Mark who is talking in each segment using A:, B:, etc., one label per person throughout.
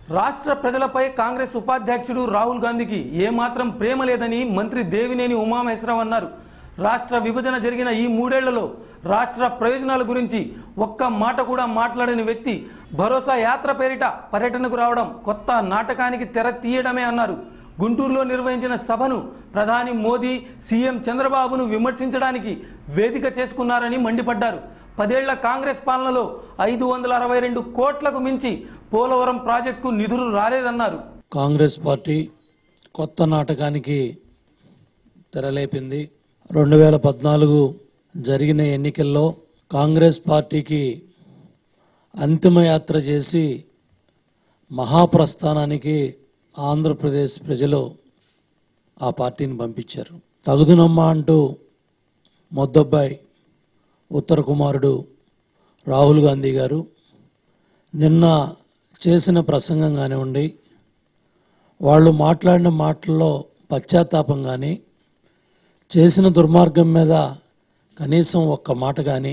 A: రాష్ట్ర ప్రజలపై కాంగ్రెస్ ఉపాధ్యక్షుడు రాహుల్ గాంధీకి ఏమాత్రం ప్రేమ లేదని మంత్రి దేవినేని ఉమామహేశ్వరరావు అన్నారు రాష్ట్ర విభజన జరిగిన ఈ మూడేళ్లలో రాష్ట్ర ప్రయోజనాల గురించి ఒక్క మాట కూడా మాట్లాడని వ్యక్తి భరోసా యాత్ర పేరిట పర్యటనకు రావడం కొత్త నాటకానికి తెర తీయడమే అన్నారు గుంటూరులో నిర్వహించిన సభను ప్రధాని మోదీ సీఎం చంద్రబాబును విమర్శించడానికి వేదిక చేసుకున్నారని మండిపడ్డారు పదేళ్ల కాంగ్రెస్ పాలనలో ఐదు వందల అరవై రెండు కోట్లకు మించి పోలవరం ప్రాజెక్టుకు నిధులు రాలేదన్నారు
B: కాంగ్రెస్ పార్టీ కొత్త నాటకానికి తెరలేపింది రెండు వేల పద్నాలుగు జరిగిన ఎన్నికల్లో కాంగ్రెస్ పార్టీకి అంతిమయాత్ర చేసి మహాప్రస్థానానికి ఆంధ్రప్రదేశ్ ప్రజలు ఆ పార్టీని పంపించారు తగుదునమ్మా అంటూ మొద్దబ్బాయి ఉత్తర కుమారుడు రాహుల్ గాంధీ గారు నిన్న చేసిన ప్రసంగం కానివ్వండి వాళ్ళు మాట్లాడిన మాటల్లో పశ్చాత్తాపం కానీ చేసిన దుర్మార్గం మీద కనీసం ఒక్క మాట కానీ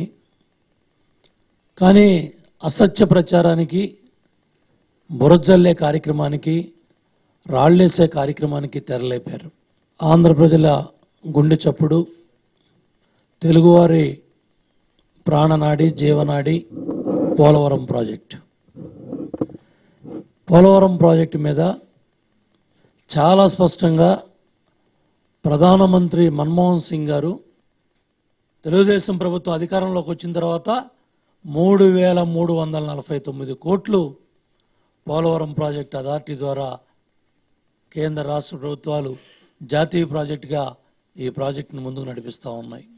B: కానీ అసత్య ప్రచారానికి బురజల్లే కార్యక్రమానికి రాళ్ళేసే కార్యక్రమానికి తెరలేపారు ఆంధ్ర ప్రజల గుండె చప్పుడు తెలుగువారి ప్రాణనాడి జీవనాడి పోలవరం ప్రాజెక్టు పోలవరం ప్రాజెక్టు మీద చాలా స్పష్టంగా ప్రధానమంత్రి మన్మోహన్ సింగ్ గారు తెలుగుదేశం ప్రభుత్వం అధికారంలోకి వచ్చిన తర్వాత మూడు వేల మూడు వందల నలభై తొమ్మిది కోట్లు పోలవరం ప్రాజెక్ట్ అథారిటీ ద్వారా కేంద్ర రాష్ట్ర ప్రభుత్వాలు జాతీయ ప్రాజెక్టుగా ఈ ప్రాజెక్టును ముందుకు నడిపిస్తూ ఉన్నాయి